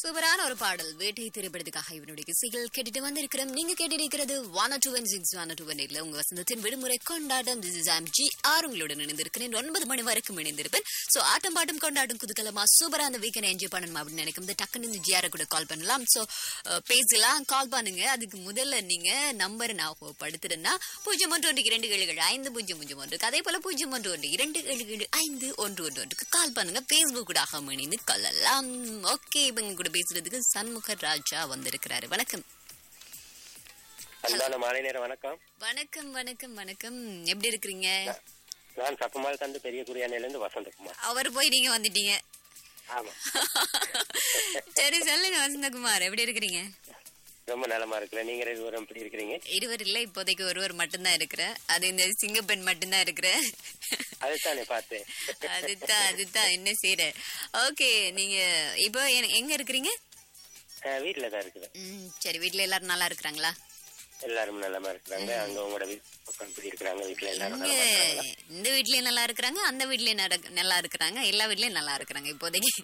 சூப்பரான ஒரு பாடல் வேட்டை திரைப்படத்துக்காக இவனுடைய இசைகள் கேட்டுட்டு வந்திருக்கிறோம் நீங்க கேட்டிருக்கிறது one two one six one two one உங்க வசந்தத்தின் விடுமுறை கொண்டாட்டம் திஸ் இஸ் ஆம் ஜி ஆர் உங்களுடன் இணைந்திருக்கிறேன் ஒன்பது மணி வரைக்கும் இணைந்திருப்பேன் சோ ஆட்டம் பாட்டம் கொண்டாட்டம் குதுக்கலமா சூப்பரா அந்த வீக்கெண்ட் என்ஜாய் பண்ணணும் அப்படின்னு நினைக்கும் இந்த டக்குன்னு இந்த ஜிஆரை கூட கால் பண்ணலாம் சோ பேசலாம் கால் பண்ணுங்க அதுக்கு முதல்ல நீங்க நம்பர் நான் படுத்துறேன்னா பூஜ்ஜியம் ஒன்று ஒன்று இரண்டு ஏழு ஏழு ஐந்து பூஜ்ஜியம் பூஜ்ஜியம் ஒன்று அதே போல பூஜ்ஜியம் ஒன்று ஒன்று இரண்டு ஏழு ஏழு ஐந்து ஒன்று ஒன்று ஒன்றுக்கு கால் பண்ணுங்க பேஸ்புக் கூட இணைந்து கொள்ளலாம் ஓகே இவங்க கூட பேசுறதுக்கு சண்முக ராஜா வந்திருக்கிறாரு வணக்கம் அன்பான மாலை நேரம் வணக்கம் வணக்கம் வணக்கம் வணக்கம் எப்படி இருக்கிறீங்க நான் சக்குமால் தந்து பெரிய குரியானையில இருந்து வசந்தகுமார் அவர் போய் நீங்க வந்துட்டீங்க ஆமா சரி சொல்லுங்க வசந்தகுமார் எப்படி இருக்கிறீங்க ரொம்ப நலமா இருக்கிறேன் நீங்க ரெண்டு பேரும் எப்படி இருக்கிறீங்க இருவர் இல்ல இப்போதைக்கு ஒருவர் மட்டும்தான் இருக்கிற அது இந்த சிங்கப்பெண் மட்டும்தான் இருக்கிற அதுதானே பார்த்தேன் அதுதான் அதுதான் என்ன செய்யற ஓகே நீங்க இப்போ எ- எங்க இருக்கிறீங்க அஹ், வீட்டுல தான் இருக்கிறேன் ம், சரி வீட்ல எல்லாரும் நல்லா இருக்கிறாங்களா எல்லாரும் நலமா இருக்கிறாங்க அங்க உங்களோட வீட்டு பக்கம் எப்படி இருக்கிறாங்க வீட்டுல எல்லாரும் இங்க நலமா இருக்கிறாங்களா? இந்த வீட்லயும் நல்லா இருக்கிறாங்க அந்த வீட்லயும் நட- நல்லா இருக்கிறாங்க எல்லா வீட்லயும் நல்லா இருக்கிறாங்க இப்போதைக்கு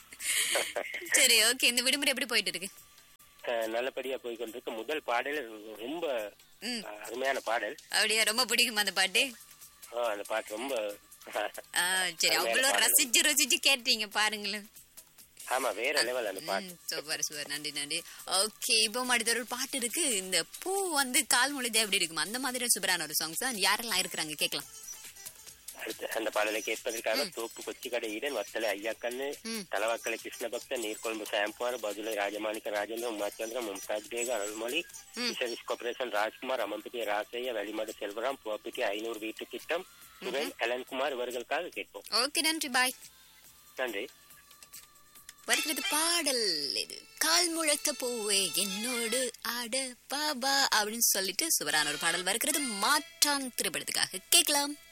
சரி ஓகே இந்த விடுமுறை எப்படி போயிட்டு இருக்கு அஹ், நல்லபடியா போய் கொண்டிருக்கு முதல் பாடல் ரொம்ப ம். அஹ், அருமையான பாடல் அப்படியா ரொம்ப பிடிக்குமா அந்த பாட்டு ஆஹ், அந்த பாட்டு ரொம்ப ஆ, சரி அருமையான அவ்வளவு பாடல். ரசிச்சு ரசிச்சு கேட்டீங்க பாருங்களேன் ஆமா வேற லெவல் அந்த பாட்டு சூப்பர் சூப்பர் நன்றி நன்றி ஓகே இப்போ அடுத்த ஒரு பாட்டு இருக்கு இந்த பூ வந்து கால் முழுதே எப்படி இருக்குமா அந்த மாதிரி சூப்பரான ஒரு சாங்ஸ் தான் யாரெல்லாம் இருக்கிறாங்க கேட்கலாம் அடுத்து அந்த பாடலை கேட்பதற்காக தோப்பு கொச்சிக்கடை ஈடன் வத்தலை ஐயாக்கண்ணு ம். தலவாக்கலை கிருஷ்ணபக்த நீர்கொழும்பு சாம்குமார் பதுளை ராஜமாணிக்க ராஜேந்திரன் உமாச்சந்திரன் மும்தாஜ் பேக அருள்மொழி ஃபிஷரிஸ் கார்பரேஷன் ராஜ்குமார் அம்மம்பட்டி ராசையா வெளிமாடு செல்வராம் புவப்பட்டி ஐநூறு வீட்டு திட்டம் சுரேன் அலன்குமார் இவர்களுக்காக கேட்போம் ஓகே நன்றி பாய் நன்றி வருகிறது பாடல் இது கால் முழக்க பூவே என்னோடு ஆட பாபா அப்படின்னு சொல்லிட்டு சுவரான ஒரு பாடல் வருகிறது மாற்றான் திரைப்படத்துக்காக கேட்கலாம்